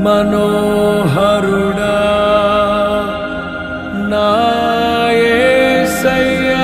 మనోహరుడా నాయసయ్యా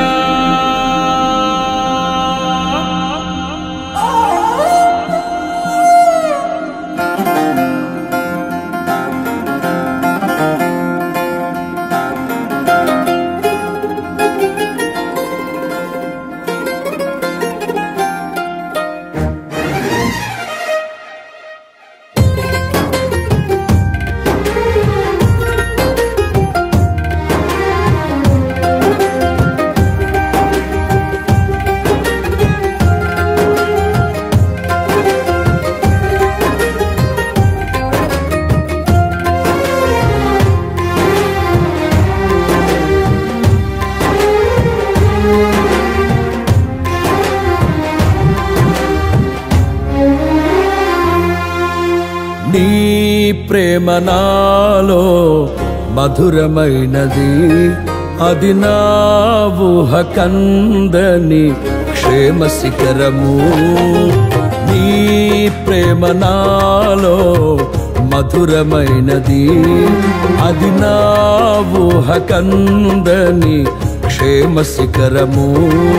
నీ ప్రేమ నాలో మధురమైనది అది నా ఊహ కందని క్షేమ శిఖరము నీ ప్రేమ నాలో మధురమైనది అది నా ఊహ కందని క్షేమ శిఖరము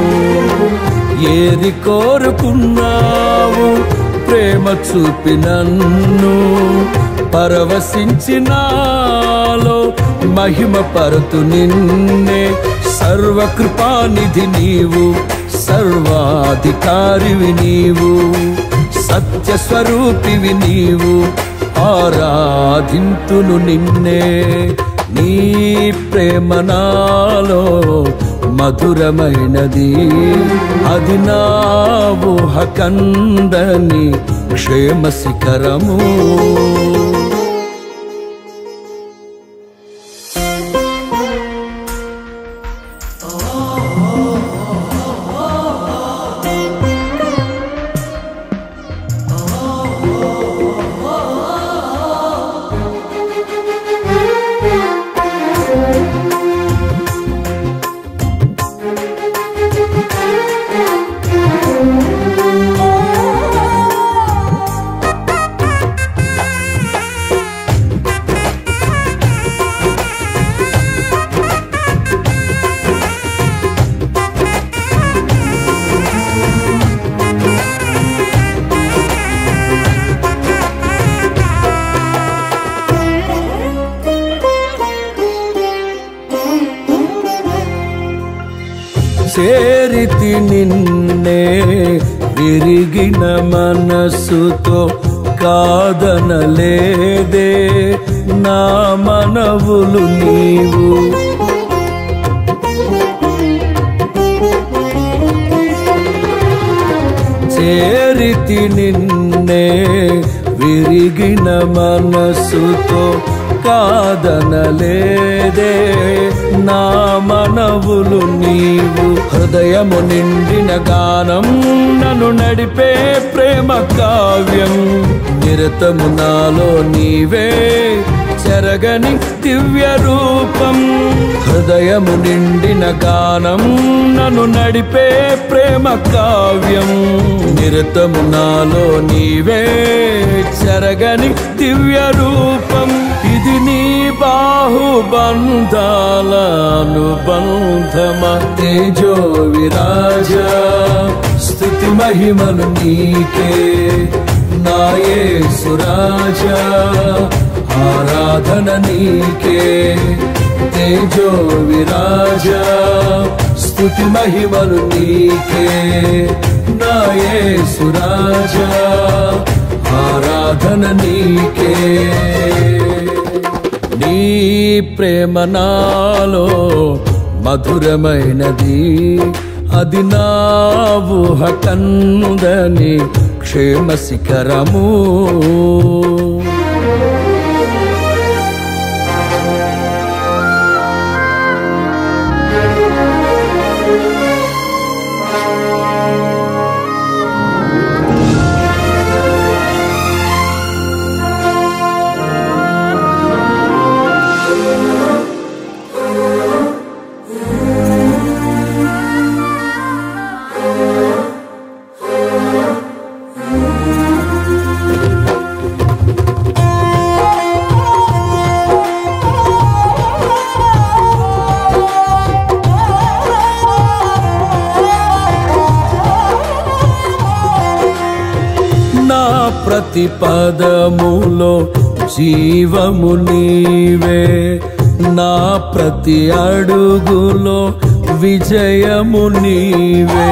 ఏరి కోరుకున్నావు ప్రేమ చూపి నన్ను పరవశించినాలో మహిమ పరుతు నిన్నే సర్వకృపానిధి నీవు సర్వాధికారివి నీవు సత్య స్వరూపివి నీవు ఆరాధింతును నిన్నే నీ ప్రేమ నాలో మధురమైనది అది నా ఊహ కందని క్షేమ శిఖరము చేరితి నిన్నే విరిగిన మనస్సుతో కాదనలేదే నా మనవులు నీవు చేరితి నిన్నే విరిగిన మనస్సుతో కాదనలేదే నా మనవులు నీవు హృదయము నిండిన గానం నన్ను నడిపే ప్రేమ కావ్యం నిరతము నాలో నీవే చెరగని దివ్య రూపం హృదయము నిండిన గానం నన్ను నడిపే ప్రేమ కావ్యం నిరతము నాలో నీవే చెరగని దివ్య రూపం ఇది నీ బాహుబంధాల అనుబంధమ తేజో విరాజ స్థుతి మహిమలు నీకే నాయే సురాజ ఆరాధన నీకే తేజో విరాజ స్థుతి మహిమలు నీకే నాయే సురాజ ఆరాధన నీకే నీ ప్రేమ నాలో మధురమైనది అది నా ఊహ కందని క్షేమ శిఖరము ప్రతి పదములో జీవము నీవే నా ప్రతి అడుగులో విజయము నీవే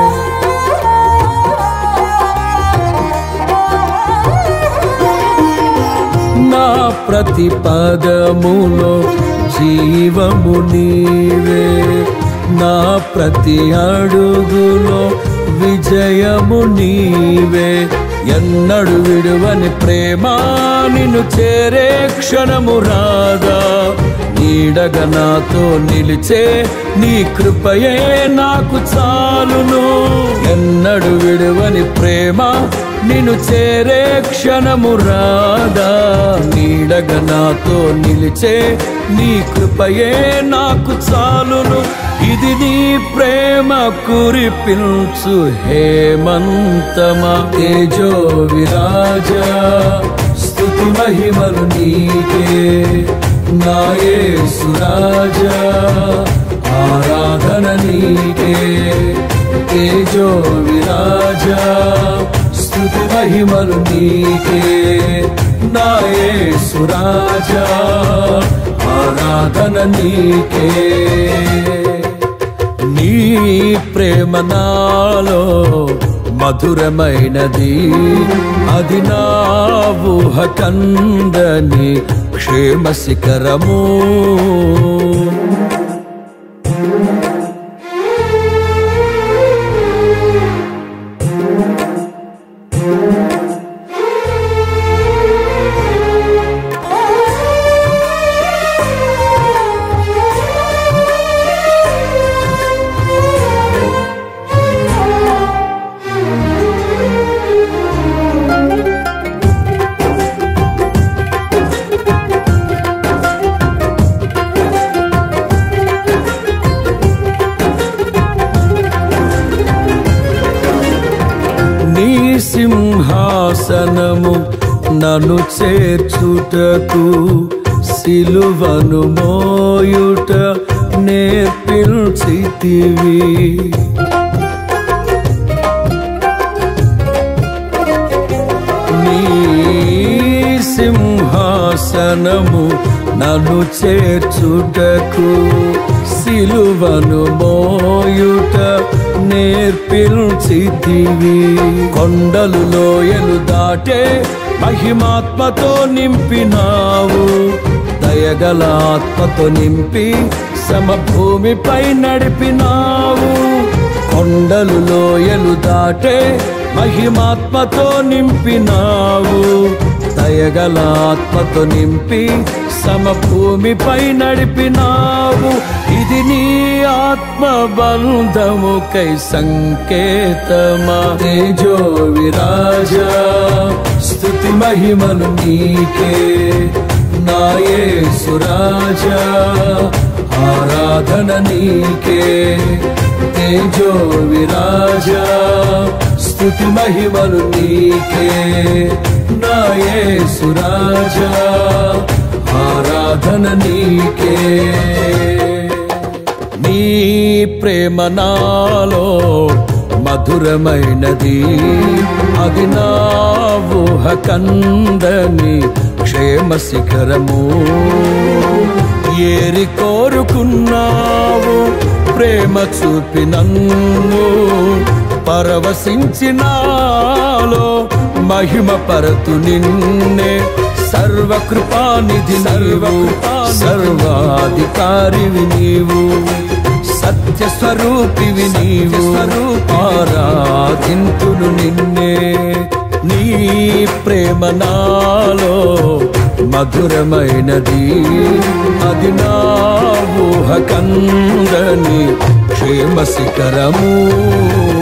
నా ప్రతి పదములో జీవము నీవే నా ప్రతి అడుగులో విజయము నీవే ఎన్నడు విడువని ప్రేమ నిన్ను చేరే క్షణము రాదా నీడగా నాతో నిలిచే నీ కృపయే నాకు చాలును ఎన్నడు విడువని ప్రేమ నిన్ను చేరే క్షణము రాదా నీడగా నాతో నిలిచే నీ కృపయే నాకు చాలును ఇది నీ ప్రేమ కురిపించు హేమంతమా తేజో విరాజా స్తుతి మహిమలు నీకే నాయే సురాజా ఆరాధన నీకే తేజో విరాజా స్తుతి మహిమలు నీకే నాయే సురాజా ఆరాధన నీకే నీ ప్రేమ నాలో మధురమైనది అది నా ఊహ కందని క్షేమ శిఖరము నీ సింహాసనము నన్ను చేర్చుటకు సిలువను మోయుట నేర్పిల్చితివి నీ సింహాసనము నన్ను చేర్చుటకు సిలువను మోయుట నేర్పిల్చితివి కొండలు లోయలు దాటే మహిమాత్మతో నింపినావు దయగల ఆత్మతో నింపి సమభూమిపై నడిపినావు కొండలు లోయలు దాటే మహిమాత్మతో నింపినావు దయగల ఆత్మతో నింపి సమభూమిపై నడిపినావు ఇది నీ ఆత్మ బంధముకై సంకేతమా తేజో విరాజా స్థుతి మహిమలు నీకే నాయే సురాజా ఆరాధన నీకే తేజో విరాజా స్థుతి మహిమలు నీకే నాయే సురాజా ఆరాధన నీకే నీ ప్రేమ నాలో మధురమైనది అది నా ఊహ కందని క్షేమ శిఖరము ఏరి కోరుకున్నావు ప్రేమ చూపి నన్ను పరవశించినాలో మహిమ పరతు నిన్నే సర్వకృపానిధి సర్వ సర్వాధికారివి నీవు సత్య స్వరూపివి నీవు ఆరాధింతులు నిన్నే నీ ప్రేమ నాలో మధురమైనది అది నా ఊహ కందని క్షేమ శిఖరము